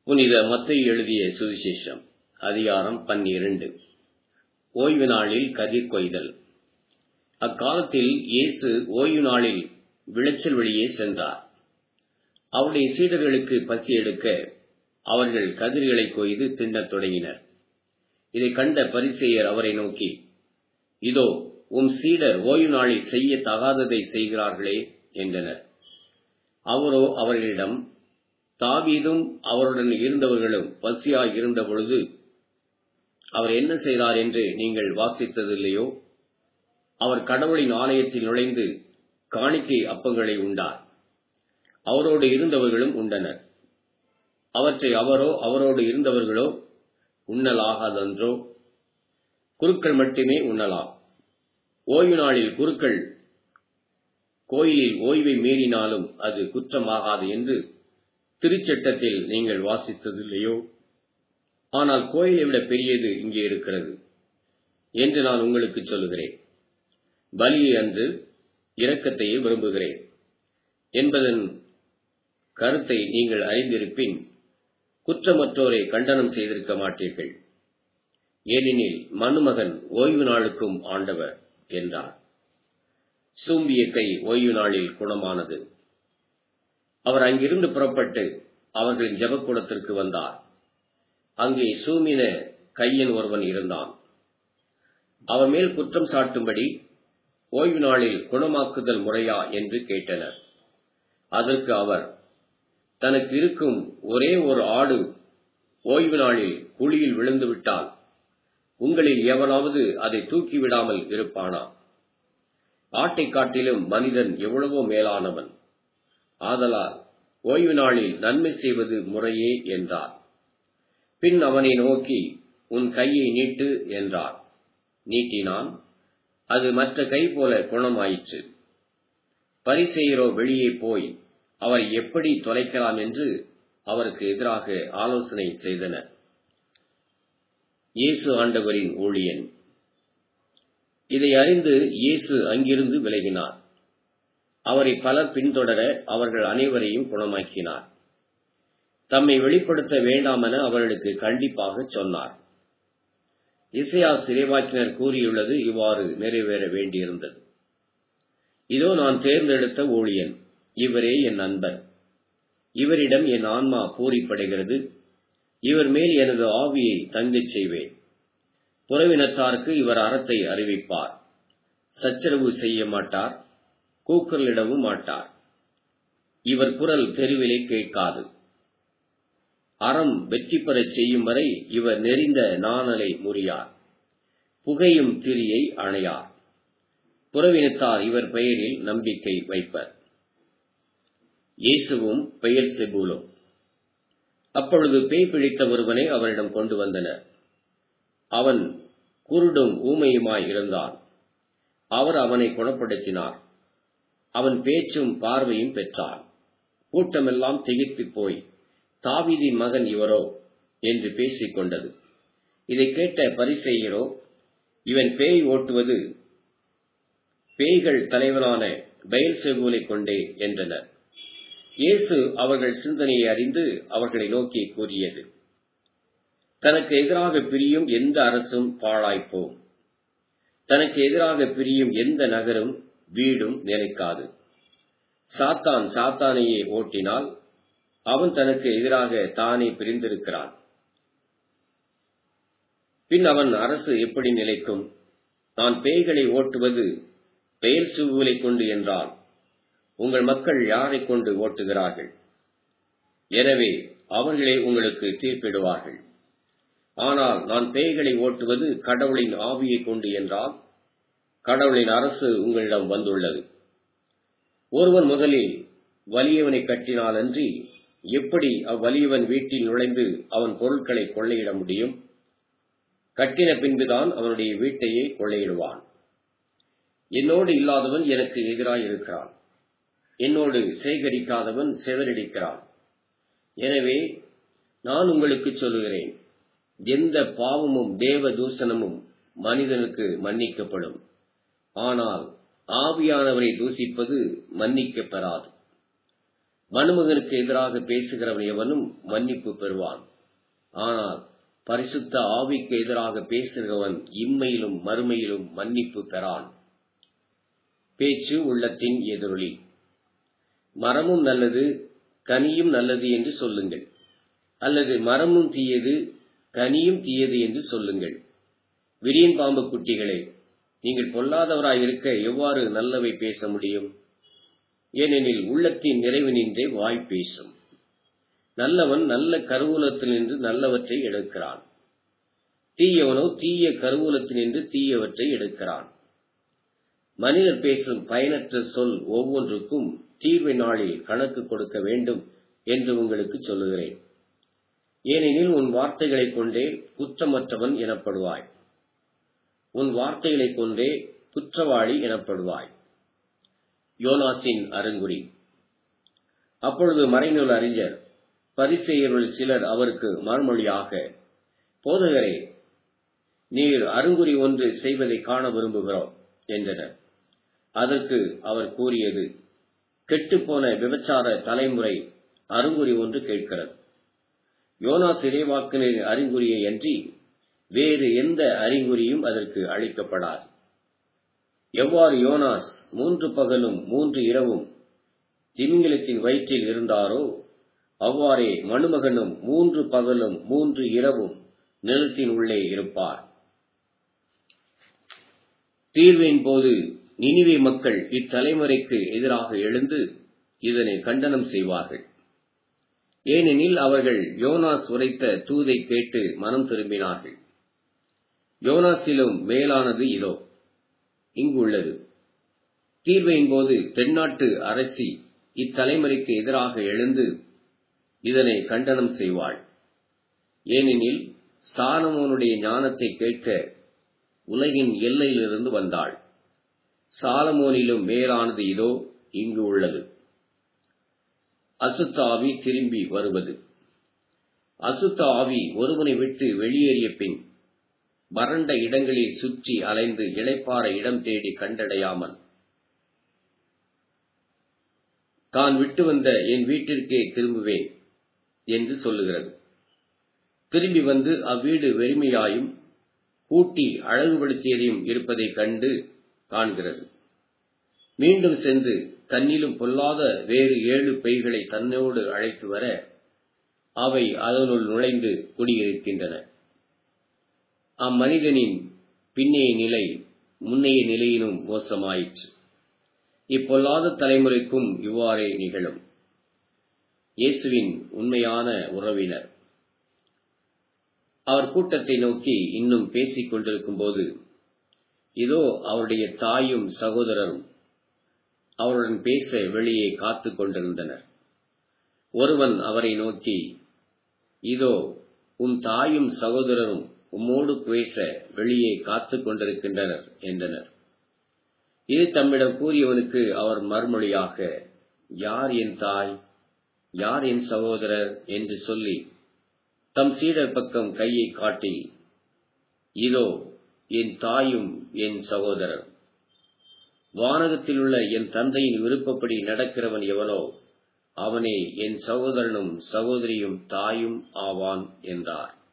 புனித மத்தை எழுதிய சுவிசேஷம் அதிகாரம் பன்னிரண்டு ஓய்வு நாளில் கதிர் கொய்தல் அக்காலத்தில் இயேசு ஓய்வு நாளில் விளைச்சல் வழியே சென்றார் அவருடைய சீடர்களுக்கு பசி எடுக்க அவர்கள் கதிர்களை கொய்து தின்னத் தொடங்கினர் இதை கண்ட பரிசெயர் அவரை நோக்கி இதோ உம் சீடர் ஓய்வு நாளில் செய்ய தகாததை செய்கிறார்களே என்றனர் அவரோ அவர்களிடம் தாவீதும் அவருடன் இருந்தவர்களும் பசியாய் இருந்த பொழுது அவர் என்ன செய்தார் என்று நீங்கள் வாசித்ததில்லையோ அவர் கடவுளின் ஆலயத்தில் நுழைந்து காணிக்கை அப்பங்களை உண்டார் அவரோடு இருந்தவர்களும் உண்டனர் அவற்றை அவரோ அவரோடு இருந்தவர்களோ உண்ணலாகாதன்றோ குருக்கள் மட்டுமே உண்ணலாம் ஓய்வு நாளில் குருக்கள் கோயிலில் ஓய்வை மீறினாலும் அது குற்றமாகாது என்று திருச்சட்டத்தில் நீங்கள் வாசித்ததில்லையோ ஆனால் கோயிலை விட பெரியது இங்கே இருக்கிறது என்று நான் உங்களுக்கு சொல்லுகிறேன் பலியை அன்று இரக்கத்தையே விரும்புகிறேன் என்பதன் கருத்தை நீங்கள் அறிந்திருப்பின் குற்றமற்றோரை கண்டனம் செய்திருக்க மாட்டீர்கள் ஏனெனில் மனுமகன் ஓய்வு நாளுக்கும் ஆண்டவர் என்றார் சூம்பிய கை ஓய்வு நாளில் குணமானது அவர் அங்கிருந்து புறப்பட்டு அவர்களின் ஜபக்கூடத்திற்கு வந்தார் அங்கே சூமின கையன் ஒருவன் இருந்தான் அவன் மேல் குற்றம் சாட்டும்படி ஓய்வு நாளில் குணமாக்குதல் முறையா என்று கேட்டனர் அதற்கு அவர் தனக்கு இருக்கும் ஒரே ஒரு ஆடு ஓய்வு நாளில் குழியில் விழுந்து விட்டால் உங்களில் எவனாவது அதை தூக்கிவிடாமல் இருப்பானா ஆட்டை காட்டிலும் மனிதன் எவ்வளவோ மேலானவன் ஆதலால் ஓய்வு நாளில் நன்மை செய்வது முறையே என்றார் பின் அவனை நோக்கி உன் கையை நீட்டு என்றார் நீட்டினான் அது மற்ற கை போல குணமாயிற்று பரிசெயரோ வெளியே போய் அவரை எப்படி தொலைக்கலாம் என்று அவருக்கு எதிராக ஆலோசனை செய்தனர் இயேசு ஆண்டவரின் ஊழியன் இதை அறிந்து இயேசு அங்கிருந்து விலகினார் அவரை பலர் பின்தொடர அவர்கள் அனைவரையும் குணமாக்கினார் தம்மை வெளிப்படுத்த வேண்டாமென அவர்களுக்கு கண்டிப்பாக சொன்னார் இசையா சிறைவாக்கினர் கூறியுள்ளது இவ்வாறு நிறைவேற வேண்டியிருந்தது இதோ நான் தேர்ந்தெடுத்த ஊழியன் இவரே என் நண்பன் இவரிடம் என் ஆன்மா பூரிப்படைகிறது இவர் மேல் எனது ஆவியை தங்கச் செய்வேன் புறவினத்தாருக்கு இவர் அறத்தை அறிவிப்பார் சச்சரவு செய்ய மாட்டார் கூக்குரலிடவும் மாட்டார் இவர் குரல் தெருவிலே கேட்காது அறம் வெற்றி பெறச் செய்யும் வரை இவர் நெறிந்த நாணலை முறியார் புகையும் திரியை அணையார் புறவினத்தார் இவர் பெயரில் நம்பிக்கை வைப்பர் இயேசுவும் பெயர் செபூலும் அப்பொழுது பேய் பிடித்த ஒருவனை அவரிடம் கொண்டு வந்தனர் அவன் குருடும் ஊமையுமாய் இருந்தான் அவர் அவனை குணப்படுத்தினார் அவன் பேச்சும் பார்வையும் பெற்றான் கூட்டமெல்லாம் திகைத்து போய் தாவிதின் மகன் இவரோ என்று பேசிக் கொண்டது இதை கேட்ட பரிசெயரோ இவன் பேய் ஓட்டுவது பேய்கள் தலைவனான பெயல் செபூலை கொண்டே என்றனர் இயேசு அவர்கள் சிந்தனையை அறிந்து அவர்களை நோக்கி கூறியது தனக்கு எதிராக பிரியும் எந்த அரசும் பாழாய்ப்போம் தனக்கு எதிராக பிரியும் எந்த நகரும் வீடும் நிலைக்காது சாத்தான் சாத்தானையே ஓட்டினால் அவன் தனக்கு எதிராக தானே பிரிந்திருக்கிறான் பின் அவன் அரசு எப்படி நிலைக்கும் நான் பேய்களை ஓட்டுவது பெயர் சுவுலை கொண்டு என்றால் உங்கள் மக்கள் யாரை கொண்டு ஓட்டுகிறார்கள் எனவே அவர்களே உங்களுக்கு தீர்ப்பிடுவார்கள் ஆனால் நான் பேய்களை ஓட்டுவது கடவுளின் ஆவியை கொண்டு என்றால் கடவுளின் அரசு உங்களிடம் வந்துள்ளது ஒருவன் முதலில் வலியவனை கட்டினாலன்றி எப்படி அவ்வலியவன் வீட்டில் நுழைந்து அவன் பொருட்களை கொள்ளையிட முடியும் கட்டின பின்புதான் அவனுடைய வீட்டையே கொள்ளையிடுவான் என்னோடு இல்லாதவன் எனக்கு எதிராய் இருக்கிறான் என்னோடு சேகரிக்காதவன் செதறடிக்கிறான் எனவே நான் உங்களுக்கு சொல்லுகிறேன் எந்த பாவமும் தேவ தூசணமும் மனிதனுக்கு மன்னிக்கப்படும் ஆனால் ஆவியானவரை தூசிப்பது மன்னிக்கப் பெறாது மனுமகனுக்கு எதிராக பேசுகிறவன் எவனும் மன்னிப்பு பெறுவான் ஆனால் பரிசுத்த ஆவிக்கு எதிராக பேசுகிறவன் இம்மையிலும் மறுமையிலும் மன்னிப்பு பெறான் பேச்சு உள்ளத்தின் எதிரொலி மரமும் நல்லது கனியும் நல்லது என்று சொல்லுங்கள் அல்லது மரமும் தீயது கனியும் தீயது என்று சொல்லுங்கள் விரியன் பாம்பு குட்டிகளே நீங்கள் பொல்லாதவராய் இருக்க எவ்வாறு நல்லவை பேச முடியும் ஏனெனில் உள்ளத்தின் நிறைவினின்றே வாய் பேசும் நல்லவன் நல்ல கருவூலத்தினின்று நல்லவற்றை எடுக்கிறான் தீயவனோ தீய கருவூலத்தினின்று தீயவற்றை எடுக்கிறான் மனிதர் பேசும் பயனற்ற சொல் ஒவ்வொன்றுக்கும் தீர்வை நாளில் கணக்கு கொடுக்க வேண்டும் என்று உங்களுக்கு சொல்லுகிறேன் ஏனெனில் உன் வார்த்தைகளைக் கொண்டே குற்றமற்றவன் எனப்படுவாய் உன் வார்த்தைகளைக் கொண்டே குற்றவாளி எனப்படுவாய் யோனாசின் அருங்குறி அப்பொழுது மறைநூல் அறிஞர் பரிசெயருள் சிலர் அவருக்கு மறுமொழியாக போதகரே நீர் அருங்குறி ஒன்று செய்வதை காண விரும்புகிறோம் என்றனர் அதற்கு அவர் கூறியது கெட்டுப்போன விபச்சார தலைமுறை அருங்குறி ஒன்று கேட்கிறது யோனா சிறைவாக்கினர் அறிகுறியை அன்றி வேறு எந்த அறிகுறியும் அதற்கு அளிக்கப்படாது எவ்வாறு யோனாஸ் மூன்று பகலும் மூன்று இரவும் திமிங்கிலத்தின் வயிற்றில் இருந்தாரோ அவ்வாறே மணுமகனும் மூன்று பகலும் மூன்று இரவும் நிலத்தின் உள்ளே இருப்பார் தீர்வின் போது நினிவே மக்கள் இத்தலைமுறைக்கு எதிராக எழுந்து இதனை கண்டனம் செய்வார்கள் ஏனெனில் அவர்கள் யோனாஸ் உரைத்த தூதை கேட்டு மனம் திரும்பினார்கள் யோனாஸிலும் மேலானது இதோ இங்கு உள்ளது தீர்வையின் போது தென்னாட்டு அரசி இத்தலைமுறைக்கு எதிராக எழுந்து இதனை கண்டனம் செய்வாள் ஏனெனில் சாலமோனுடைய ஞானத்தை கேட்க உலகின் எல்லையிலிருந்து வந்தாள் சாலமோனிலும் மேலானது இதோ இங்கு உள்ளது அசுத்த ஆவி திரும்பி வருவது அசுத்த ஆவி ஒருவனை விட்டு வெளியேறிய பின் வறண்ட இடங்களில் சுற்றி அலைந்து இளைப்பாற இடம் தேடி கண்டடையாமல் தான் விட்டு வந்த என் வீட்டிற்கே திரும்புவேன் என்று சொல்லுகிறது திரும்பி வந்து அவ்வீடு வெறுமையாயும் கூட்டி அழகுபடுத்தியதையும் இருப்பதைக் கண்டு காண்கிறது மீண்டும் சென்று தன்னிலும் பொல்லாத வேறு ஏழு பெய்களை தன்னோடு அழைத்து வர அவை அதனுள் நுழைந்து குடியிருக்கின்றன அம்மனிதனின் பின்னைய நிலை முன்னைய நிலையினும் மோசமாயிற்று இப்பொல்லாத தலைமுறைக்கும் இவ்வாறே நிகழும் இயேசுவின் உண்மையான உறவினர் அவர் கூட்டத்தை நோக்கி இன்னும் பேசிக் கொண்டிருக்கும் போது இதோ அவருடைய தாயும் சகோதரரும் அவருடன் பேச வெளியே காத்து கொண்டிருந்தனர் ஒருவன் அவரை நோக்கி இதோ உன் தாயும் சகோதரரும் உம்மோடு பேச வெளியே காத்து கொண்டிருக்கின்றனர் என்றனர் இது தம்மிடம் கூறியவனுக்கு அவர் மறுமொழியாக யார் என் தாய் யார் என் சகோதரர் என்று சொல்லி தம் சீடர் பக்கம் கையை காட்டி இதோ என் தாயும் என் சகோதரர் வானகத்தில் உள்ள என் தந்தையின் விருப்பப்படி நடக்கிறவன் எவனோ அவனே என் சகோதரனும் சகோதரியும் தாயும் ஆவான் என்றார்